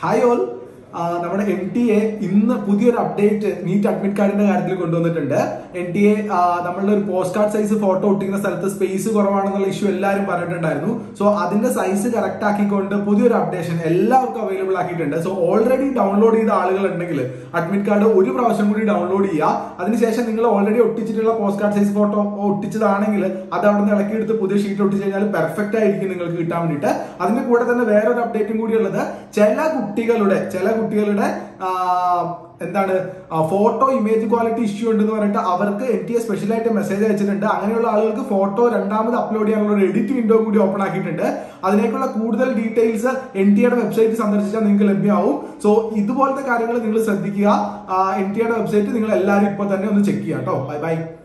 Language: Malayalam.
ഹായ് ഓൾ നമ്മുടെ എൻ ടി എ ഇന്ന് പുതിയൊരു അപ്ഡേറ്റ് നീറ്റ് അഡ്മിറ്റ് കാർഡിന്റെ കാര്യത്തിൽ കൊണ്ടുവന്നിട്ടുണ്ട് എൻ ടി എ നമ്മളുടെ ഒരു പോസ്റ്റ് കാർഡ് സൈസ് ഫോട്ടോ ഒട്ടിക്കുന്ന സ്ഥലത്ത് സ്പേസ് കുറവാണെന്നുള്ള ഇഷ്യൂ എല്ലാവരും പറഞ്ഞിട്ടുണ്ടായിരുന്നു സോ അതിന്റെ സൈസ് കറക്റ്റ് ആക്കിക്കൊണ്ട് പുതിയൊരു അപ്ഡേഷൻ എല്ലാവർക്കും അവൈലബിൾ ആക്കിയിട്ടുണ്ട് സോ ഓൾറെഡി ഡൗൺലോഡ് ചെയ്ത ആളുകൾ ഉണ്ടെങ്കിൽ അഡ്മിറ്റ് കാർഡ് ഒരു പ്രാവശ്യം കൂടി ഡൗൺലോഡ് ചെയ്യുക അതിനുശേഷം നിങ്ങൾ ഓൾറെഡി ഒട്ടിച്ചിട്ടുള്ള പോസ്റ്റ് കാർഡ് സൈസ് ഫോട്ടോ ഒട്ടിച്ചതാണെങ്കിൽ അത് അവിടെ നിന്ന് ഇളക്കിയെടുത്ത് പുതിയ ഷീറ്റ് ഒട്ടിച്ച് കഴിഞ്ഞാൽ പെർഫെക്റ്റ് ആയിരിക്കും നിങ്ങൾക്ക് കിട്ടാൻ വേണ്ടിയിട്ട് അതിന്റെ കൂടെ തന്നെ വേറൊരു അപ്ഡേറ്റും കൂടി ഉള്ളത് ചില കുട്ടികളുടെ ചില കുട്ടികളുടെ ആ, എന്താണ് ഫോട്ടോ ഇമേജ് ക്വാളിറ്റി ഇഷ്യൂ ഉണ്ടെന്ന് പറഞ്ഞിട്ട് അവർക്ക് എൻ ടി എ സ്പെഷ്യൽ ആയിട്ട് മെസ്സേജ് അയച്ചിട്ടുണ്ട് അങ്ങനെയുള്ള ആളുകൾക്ക് ഫോട്ടോ രണ്ടാമത് അപ്ലോഡ് ചെയ്യാനുള്ള ഒരു എഡിറ്റ് വിൻഡോ കൂടി ഓപ്പൺ ആക്കിയിട്ടുണ്ട് അതിനേക്കുള്ള കൂടുതൽ ഡീറ്റെയിൽസ് എൻ ടി എയുടെ വെബ്സൈറ്റ് സന്ദർശിച്ചാൽ നിങ്ങൾക്ക് ലഭ്യമാവും സോ ഇതുപോലത്തെ കാര്യങ്ങൾ നിങ്ങൾ ശ്രദ്ധിക്കുക എൻ ടി എയുടെ വെബ്സൈറ്റ് നിങ്ങൾ എല്ലാവരും ഇപ്പൊ തന്നെ ഒന്ന് ചെക്ക് ചെയ്യാം കേട്ടോ ബൈ ബൈ